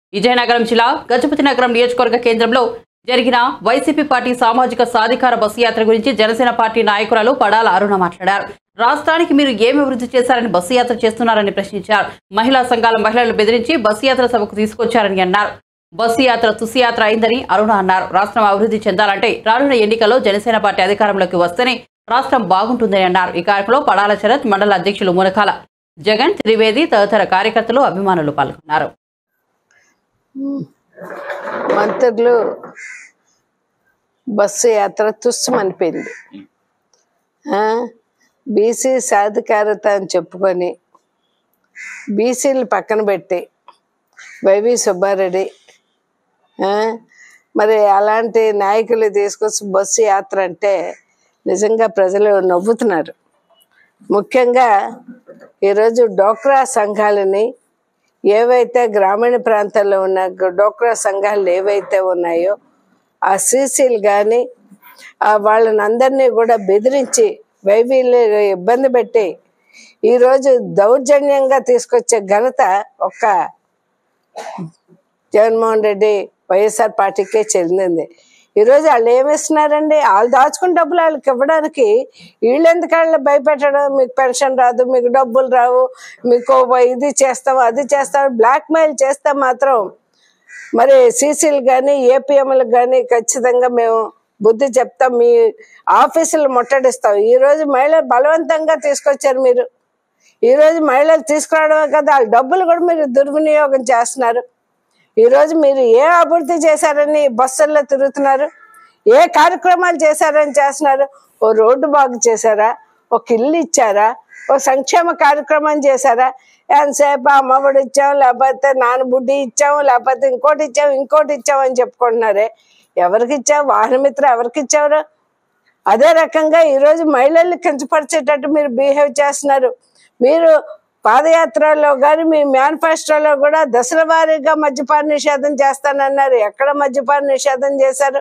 విజయనగరం జిల్లా గజపతి నగరం నియోజకవర్గ కేంద్రంలో జరిగిన వైసీపీ పార్టీ సామాజిక సాధికార బస్సు యాత్ర గురించి జనసేన పార్టీ నాయకురాలు పడాల అరుణ మాట్లాడారు రాష్ట్రానికి మీరు ఏమి అభివృద్ధి చేశారని బస్సు యాత్ర చేస్తున్నారని ప్రశ్నించారు మహిళా సంఘాల మహిళలు బెదిరించి బస్సు యాత్ర సభకు తీసుకొచ్చారని అన్నారు బస్సు యాత్ర తుసి యాత్ర అయిందని అరుణ అన్నారు రాష్ట్రం అభివృద్ధి చెందాలంటే రానున్న ఎన్నికల్లో జనసేన పార్టీ అధికారంలోకి వస్తేనే రాష్ట్రం బాగుంటుందని అన్నారు ఈ కార్యక్రమంలో పడాల శరత్ మండల అధ్యక్షులు మునకాల జగన్ త్రివేది తదితర కార్యకర్తలు అభిమానులు పాల్గొన్నారు మంత్రులు బస్సు యాత్ర తుస్సుమనిపోయింది బీసీ సాధికారత అని చెప్పుకొని బీసీలు పక్కన పెట్టి వైవి సుబ్బారెడ్డి ఆ, మరి అలాంటి నాయకులు తీసుకొచ్చి బస్సు యాత్ర అంటే నిజంగా ప్రజలు నవ్వుతున్నారు ముఖ్యంగా ఈరోజు డోక్రా సంఘాలని ఏవైతే గ్రామీణ ప్రాంతాల్లో ఉన్న గ- డోక్రా సంఘాలు ఏవైతే ఉన్నాయో ఆ సీసీలు కానీ వాళ్ళని అందరినీ కూడా బెదిరించి వైవీళ్ళు ఇబ్బంది పెట్టి ఈరోజు దౌర్జన్యంగా తీసుకొచ్చే ఘనత ఒక్క జగన్మోహన్ రెడ్డి వైఎస్ఆర్ పార్టీకే చెందింది ఈరోజు వాళ్ళు ఏమిస్తున్నారండి వాళ్ళు దాచుకున్న డబ్బులు వాళ్ళకి ఇవ్వడానికి వీళ్ళు ఎందుకు వాళ్ళు భయపెట్టడం మీకు పెన్షన్ రాదు మీకు డబ్బులు రావు మీకు ఇది చేస్తాం అది చేస్తాం బ్లాక్ మెయిల్ చేస్తే మాత్రం మరి సీసీలు కానీ ఏపీఎంలకు కానీ ఖచ్చితంగా మేము బుద్ధి చెప్తాం మీ ఆఫీసులు ముట్టడిస్తాం ఈరోజు మహిళలు బలవంతంగా తీసుకొచ్చారు మీరు ఈరోజు మహిళలు తీసుకురావడమే కదా వాళ్ళ డబ్బులు కూడా మీరు దుర్వినియోగం చేస్తున్నారు ఈరోజు మీరు ఏ అభివృద్ధి చేశారని బస్సుల్లో తిరుగుతున్నారు ఏ కార్యక్రమాలు చేశారని చేస్తున్నారు ఓ రోడ్డు బాగు చేశారా ఒక ఇల్లు ఇచ్చారా ఓ సంక్షేమ కార్యక్రమం చేశారా ఎంతసేపు అమ్మఒడి ఇచ్చాం లేకపోతే నాన్న బుడ్డి ఇచ్చాం లేకపోతే ఇంకోటి ఇచ్చాం ఇంకోటి ఇచ్చాం అని చెప్పుకుంటున్నారే ఎవరికి ఇచ్చావు వాహనమిత్ర ఎవరికి ఇచ్చారు అదే రకంగా ఈరోజు మహిళల్ని కించపరిచేటట్టు మీరు బిహేవ్ చేస్తున్నారు మీరు పాదయాత్రలో కానీ మీ మేనిఫెస్టోలో కూడా దశల వారీగా మద్యపాన నిషేధం చేస్తానన్నారు ఎక్కడ మద్యపాన నిషేధం చేశారు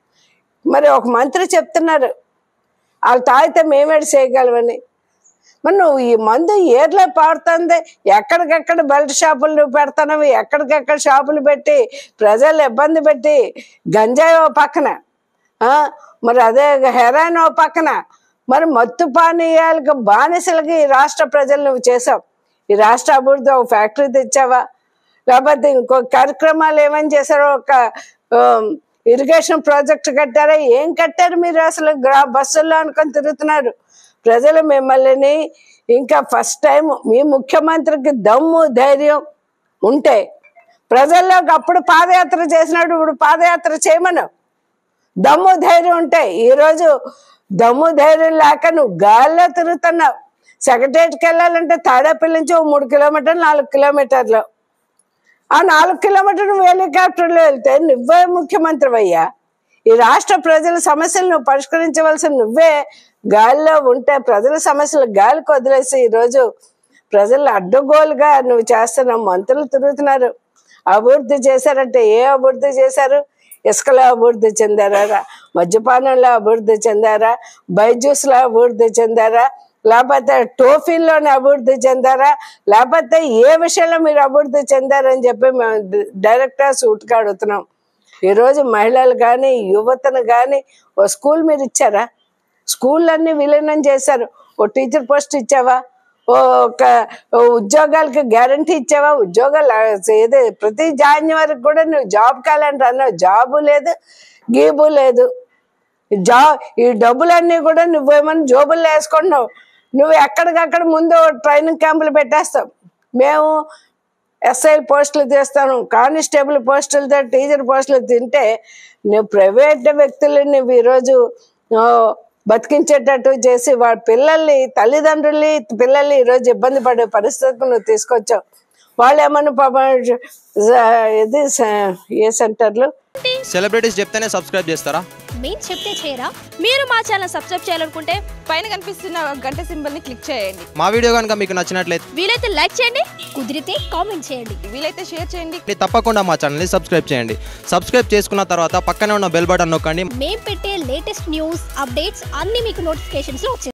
మరి ఒక మంత్రి చెప్తున్నారు వాళ్ళు తాగితే మేమేడు చేయగలమని మరి నువ్వు ఈ మందు ఏర్లో పాడుతుంది ఎక్కడికెక్కడ బెల్ట్ షాపులు నువ్వు పెడతానవి ఎక్కడికెక్కడ షాపులు పెట్టి ప్రజలు ఇబ్బంది పెట్టి గంజాయి ఓ పక్కన ఆ, మరి అదే హెరాయిన్ ఓ పక్కన మరి మత్తు పానీయాలకు బానిసలకి ఈ రాష్ట్ర ప్రజలు నువ్వు చేసావు ఈ రాష్ట్ర అభివృద్ధి ఒక ఫ్యాక్టరీ తెచ్చావా లేకపోతే ఇంకో కార్యక్రమాలు ఏమని చేశారో ఒక ఇరిగేషన్ ప్రాజెక్ట్ కట్టారా ఏం కట్టారు మీరు అసలు గ్రా బస్సుల్లో అనుకొని తిరుగుతున్నారు ప్రజలు మిమ్మల్ని ఇంకా ఫస్ట్ టైం మీ ముఖ్యమంత్రికి దమ్ము ధైర్యం ఉంటే ప్రజల్లోకి అప్పుడు పాదయాత్ర చేసినప్పుడు ఇప్పుడు పాదయాత్ర చేయమను దమ్ము ధైర్యం ఉంటాయి ఈరోజు దమ్ము ధైర్యం లేక నువ్వు గాల్లో తిరుగుతున్నావు సెక్రటేరియట్కి వెళ్ళాలంటే తాడేపల్లి నుంచి ఓ మూడు కిలోమీటర్లు నాలుగు కిలోమీటర్లు ఆ నాలుగు కిలోమీటర్లు నువ్వు హెలికాప్టర్లో వెళ్తే నువ్వే ముఖ్యమంత్రి అయ్యా ఈ రాష్ట్ర ప్రజల సమస్యలు నువ్వు పరిష్కరించవలసిన నువ్వే గాలిలో ఉంటే ప్రజల సమస్యలు గాలికి వదిలేసి ఈరోజు ప్రజలు అడ్డగోలుగా నువ్వు చేస్తున్నావు మంత్రులు తిరుగుతున్నారు అభివృద్ధి చేశారంటే ఏ అభివృద్ధి చేశారు ఇసుకలో అభివృద్ధి చెందారా మద్యపానంలో అభివృద్ధి చెందారా బైజూస్లో అభివృద్ధి చెందారా లేకపోతే టోఫీల్లోనే అభివృద్ధి చెందారా లేకపోతే ఏ విషయంలో మీరు అభివృద్ధి చెందారని చెప్పి మేము డైరెక్ట్గా సూట్గా అడుగుతున్నాం ఈరోజు మహిళలు కానీ యువతను కానీ ఓ స్కూల్ మీరు ఇచ్చారా స్కూళ్ళన్నీ విలీనం చేశారు ఓ టీచర్ పోస్ట్ ఇచ్చావా ఓ ఒక ఓ ఉద్యోగాలకి గ్యారంటీ ఇచ్చావా ఉద్యోగాలు ఆ, ఏది ప్రతి జాన్యువరికి కూడా నువ్వు జాబ్ క్యాలెండర్ అన్నావు జాబు లేదు గీబు లేదు జా ఈ డబ్బులన్నీ కూడా నువ్వేమన్నా జోబుల్లో వేసుకుంటున్నావు నువ్వు ఎక్కడికక్కడ ముందు ట్రైనింగ్ క్యాంపులు పెట్టేస్తావు మేము ఎస్ఐ పోస్టులు తీస్తాను కానిస్టేబుల్ పోస్టులతో టీచర్ పోస్టులు తింటే నువ్వు ప్రైవేట్ వ్యక్తులని నువ్వు ఈరోజు ఆ, బతికించేటట్టు చేసి వాడి పిల్లల్ని తల్లిదండ్రుల్ని పిల్లల్ని ఈరోజు ఇబ్బంది పడే పరిస్థితికి నువ్వు తీసుకొచ్చావు వాళ్ళు ఏమన్నా పాప ఇది స- ఏ సెంటర్లు సెలబ్రిటీస్ చెప్తేనే సబ్స్క్రైబ్ చేస్తారా మేము చెప్తే చేయరా మీరు మా ఛానల్ సబ్స్క్రైబ్ చేయాలనుకుంటే పైన కనిపిస్తున్న గంట సింబల్ ని క్లిక్ చేయండి మా వీడియో కనుక మీకు నచ్చినట్లయితే వీలైతే లైక్ చేయండి కుదిరితే కామెంట్ చేయండి వీలైతే షేర్ చేయండి తప్పకుండా మా ఛానల్ని సబ్స్క్రైబ్ చేయండి సబ్స్క్రైబ్ చేసుకున్న తర్వాత పక్కనే ఉన్న బెల్ బటన్ నొక్కండి మేము పెట్టే లేటెస్ట్ న్యూస్ అప్డేట్స్ అన్నీ మీకు నోటిఫికేషన్స్లో వచ్చేస్తాయి